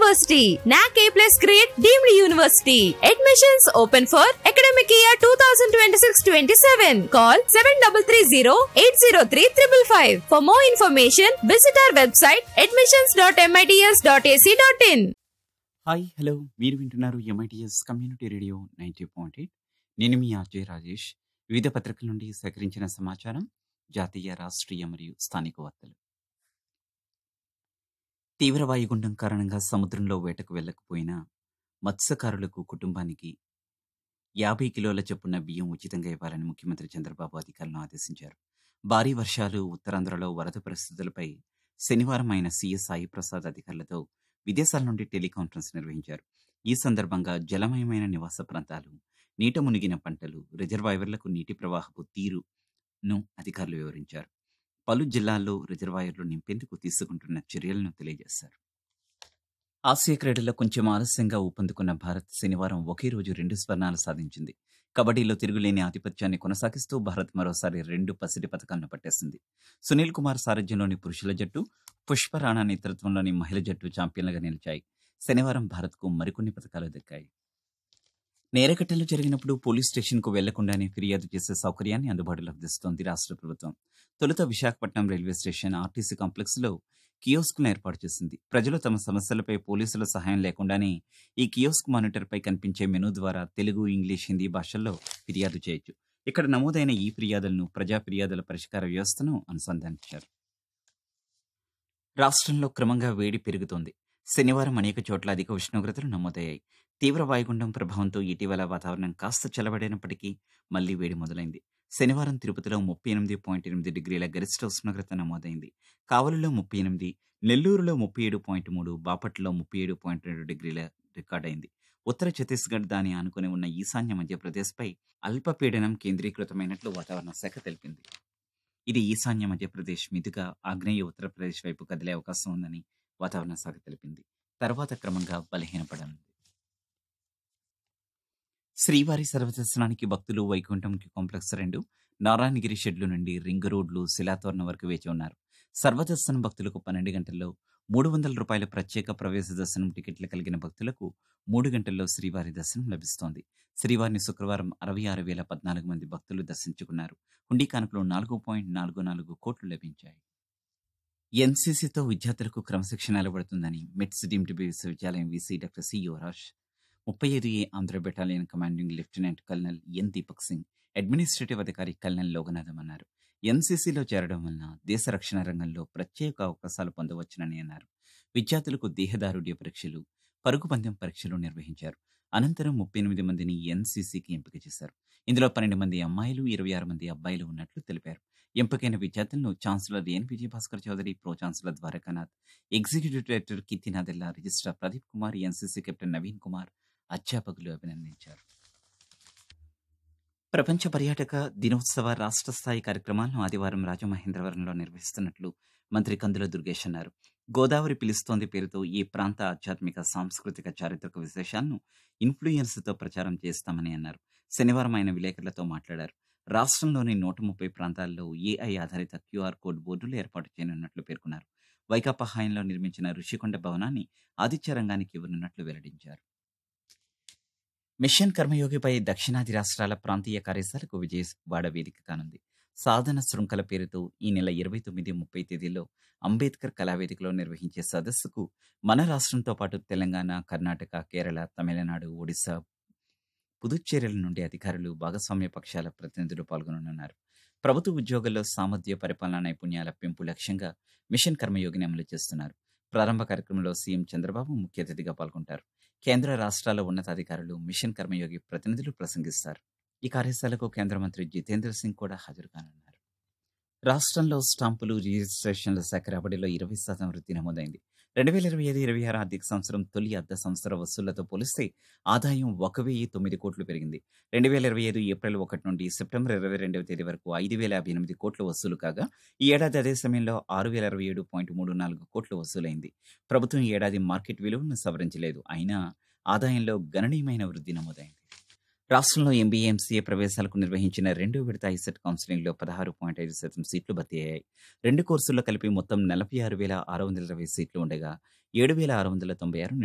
University. NAC A plus grade deemed university. Admissions open for academic year 2026-27. Call 7330-803-555. For more information, visit our website admissions.mits.ac.in. Hi hello మీరు వింటున్నారు MITS community radio ninety point eight నేను మీ అజయ్ రాజేష్ వివిధ పత్రికల నుండి సేకరించిన సమాచారం జాతీయ రాష్ట్రీయ మరియు స్థానిక వార్తలు తీవ్ర వాయుగుండం కారణంగా సముద్రంలో వేటకు వెళ్ళకపోయిన మత్స్యకారులకు కుటుంబానికి యాభై కిలోల చొప్పున బియ్యం ఉచితంగా ఇవ్వాలని ముఖ్యమంత్రి చంద్రబాబు అధికారులను ఆదేశించారు భారీ వర్షాలు ఉత్తరాంధ్రలో వరద పరిస్థితులపై శనివారం ఆయన సీఎస్ సాయి ప్రసాద్ అధికారులతో విదేశాల నుండి టెలికాన్ఫరెన్స్ నిర్వహించారు ఈ సందర్భంగా జలమయమైన నివాస ప్రాంతాలు నీట మునిగిన పంటలు రిజర్వాయర్లకు నీటి ప్రవాహపు తీరును అధికారులు వివరించారు పలు జిల్లాల్లో రిజర్వాయర్లు నింపేందుకు తీసుకుంటున్న చర్యలను తెలియజేశారు ఆసియా క్రీడల్లో కొంచెం ఆలస్యంగా ఊపందుకున్న భారత్ శనివారం ఒకే రోజు రెండు స్వర్ణాలు సాధించింది కబడ్డీలో తిరుగులేని ఆధిపత్యాన్ని కొనసాగిస్తూ భారత్ మరోసారి రెండు పసిడి పథకాలను పట్టేసింది సునీల్ కుమార్ సారథ్యంలోని పురుషుల జట్టు పుష్ప రాణా నేతృత్వంలోని మహిళ జట్టు ఛాంపియన్లుగా నిలిచాయి శనివారం భారత్కు మరికొన్ని పథకాలు దక్కాయి నేరకట్టలు జరిగినప్పుడు పోలీస్ స్టేషన్కు వెళ్లకుండానే ఫిర్యాదు చేసే సౌకర్యాన్ని అందుబాటులోకి తెస్తోంది రాష్ట్ర ప్రభుత్వం తొలుత Visakhapatnam railway station RTC complex లో కియోస్క్ను ఏర్పాటు చేసింది ప్రజలు తమ సమస్యలపై పోలీసుల సహాయం లేకుండానే ఈ కియోస్క్ మానిటర్ పై కనిపించే మెనూ ద్వారా తెలుగు ఇంగ్లీష్ హిందీ భాషల్లో ఫిర్యాదు చేయొచ్చు ఇక్కడ నమోదైన ఈ ఫిర్యాదులను ప్రజా ఫిర్యాదుల పరిష్కార వ్యవస్థను అనుసంధానించారు రాష్ట్రంలో క్రమంగా వేడి పెరుగుతోంది శనివారం అనేక చోట్ల అధిక ఉష్ణోగ్రతలు నమోదయ్యాయి తీవ్ర వాయుగుండం ప్రభావంతో ఇటీవల వాతావరణం కాస్త చల్లబడినప్పటికీ మళ్లీ వేడి మొదలైంది శనివారం తిరుపతిలో ముప్పై ఎనిమిది పాయింట్ ఎనిమిది డిగ్రీల గరిష్ట ఉష్ణోగ్రత నమోదైంది కావలిలో ముప్పై ఎనిమిది నెల్లూరులో ముప్పై ఏడు పాయింట్ మూడు బాపట్లలో ముప్పై ఏడు పాయింట్ రెండు డిగ్రీల రికార్డైంది ఉత్తర ఛత్తీస్గఢ్ దాని ఆనుకుని ఉన్న ఈశాన్య మధ్యప్రదేశ్పై అల్పపీడనం కేంద్రీకృతమైనట్లు వాతావరణ శాఖ తెలిపింది ఇది ఈశాన్య మధ్యప్రదేశ్ మీదుగా ఆగ్నేయ ఉత్తరప్రదేశ్ వైపు కదిలే అవకాశం ఉందని వాతావరణ శాఖ తెలిపింది తర్వాత క్రమంగా బలహీనపడనుంది శ్రీవారి సర్వదర్శనానికి భక్తులు వైకుంఠంకి కాంప్లెక్స్ రెండు నారాయణగిరి షెడ్లు నుండి రింగ్ రోడ్లు శిలాతోరణం వరకు వేచి ఉన్నారు సర్వదర్శనం భక్తులకు పన్నెండు గంటల్లో మూడు వందల రూపాయల ప్రత్యేక ప్రవేశ దర్శనం టికెట్లు కలిగిన భక్తులకు మూడు గంటల్లో శ్రీవారి దర్శనం లభిస్తోంది శ్రీవారిని శుక్రవారం అరవై ఆరు వేల పద్నాలుగు మంది భక్తులు దర్శించుకున్నారు హుండీ కానుకలో నాలుగు పాయింట్ నాలుగు నాలుగు కోట్లు లభించాయి ఎన్సీసీతో విద్యార్థులకు క్రమశిక్షణ నిలబడుతుందని మెట్స్ డీమ్డ్ విశ్వవిద్యాలయం వీసీ డాక్టర్ సి యువరాజ్ ముప్పై ఐదు A Andhra battalion commanding lieutenant colonel N Deepak Singh administrative అధికారి కల్నల్ లోగనాథం అన్నారు ఎన్సీసీలో చేరడం వలన దేశ రక్షణ రంగంలో ప్రత్యేక అవకాశాలు పొందవచ్చునని అన్నారు విద్యార్థులకు దేహదారుఢ్య పరీక్షలు పరుగు పందెం పరీక్షలు నిర్వహించారు అనంతరం ముప్పై ఎనిమిది మందిని ఎన్సీసీకి ఎంపిక చేశారు ఇందులో పన్నెండు మంది అమ్మాయిలు ఇరవై ఆరు మంది అబ్బాయిలు ఉన్నట్లు తెలిపారు ఎంపికైన విద్యార్థులను chancellor N Vijaya Bhaskar Chowdary pro chancellor Dwarakanath executive director Keerthi Nadella registrar Pradeep Kumar NCC captain Naveen Kumar అధ్యాపకులు అభినందించారు ప్రపంచ పర్యాటక దినోత్సవ రాష్ట్ర స్థాయి కార్యక్రమాలను ఆదివారం రాజమహేంద్రవరంలో నిర్వహిస్తున్నట్లు మంత్రి కందుల దుర్గేష్ అన్నారు గోదావరి పిలుస్తోంది పేరుతో ఈ ప్రాంత ఆధ్యాత్మిక సాంస్కృతిక చారిత్రక విశేషాలను ఇన్ఫ్లుయెన్స్తో ప్రచారం చేస్తామని అన్నారు శనివారం ఆయన విలేకరులతో మాట్లాడారు రాష్ట్రంలోని నూట ముప్పై ప్రాంతాల్లో ఏఐ ఆధారిత క్యూఆర్ కోడ్ బోర్డులు ఏర్పాటు చేయనున్నట్లు పేర్కొన్నారు వైకాపా హాయంలో నిర్మించిన ఋషికొండ భవనాన్ని ఆదిత్య రంగానికి ఇవ్వనున్నట్లు వెల్లడించారు మిషన్ కర్మయోగిపై దక్షిణాది రాష్ట్రాల ప్రాంతీయ కార్యశాలకు విజయవాడ వేదిక కానుంది సాధన శృంఖల పేరుతో ఈ నెల ఇరవై తొమ్మిది ముప్పై తేదీలో అంబేద్కర్ కళావేదికలో నిర్వహించే సదస్సుకు మన రాష్ట్రంతో పాటు తెలంగాణ కర్ణాటక కేరళ తమిళనాడు ఒడిశా పుదుచ్చేరిల నుండి అధికారులు భాగస్వామ్య పక్షాల ప్రతినిధులు పాల్గొననున్నారు ప్రభుత్వ ఉద్యోగుల్లో సామర్థ్య పరిపాలనా నైపుణ్యాల పెంపు లక్ష్యంగా మిషన్ కర్మయోగిని అమలు చేస్తున్నారు ప్రారంభ కార్యక్రమంలో సీఎం చంద్రబాబు ముఖ్య అతిథిగా పాల్గొంటారు కేంద్ర రాష్ట్రాల ఉన్నతాధికారులు మిషన్ కర్మయోగి ప్రతినిధులు ప్రసంగిస్తారు ఈ కార్యశాలకు కేంద్ర మంత్రి జితేంద్ర సింగ్ కూడా హాజరు కానున్నారు రాష్ట్రంలో స్టాంపులు రిజిస్ట్రేషన్ల శాఖ రాబడిలో ఇరవై శాతం వృద్ధి నమోదైంది రెండు వేల ఇరవై ఐదు ఇరవై ఆరు ఆర్థిక సంవత్సరం తొలి అర్ధ సంవత్సర వసూళ్లతో పోలిస్తే ఆదాయం ఒక వెయ్యి తొమ్మిది కోట్లు పెరిగింది రెండు వేల ఇరవై ఐదు ఏప్రిల్ ఒకటి నుండి సెప్టెంబర్ ఇరవై రెండవ తేదీ వరకు ఐదు వేల యాభై ఎనిమిది కోట్లు వసూలు కాగా ఈ ఏడాది అదే సమయంలో ఆరు వేల అరవై ఏడు పాయింట్ మూడు నాలుగు కోట్లు వసూలైంది ప్రభుత్వం ఈ ఏడాది మార్కెట్ విలువను సవరించలేదు అయినా ఆదాయంలో గణనీయమైన వృద్ధి నమోదైంది రాష్ట్రంలో ఎంబీఏ ఎంసీఏ ప్రవేశాలకు నిర్వహించిన రెండో విడత ఐసెట్ కౌన్సిలింగ్లో పదహారు పాయింట్ ఐదు శాతం సీట్లు భర్తీ అయ్యాయి రెండు కోర్సుల్లో కలిపి మొత్తం నలభై ఆరు వేల ఆరు వందల ఇరవై సీట్లు ఉండగా ఏడు వేల ఆరు వందల తొంభై ఆరు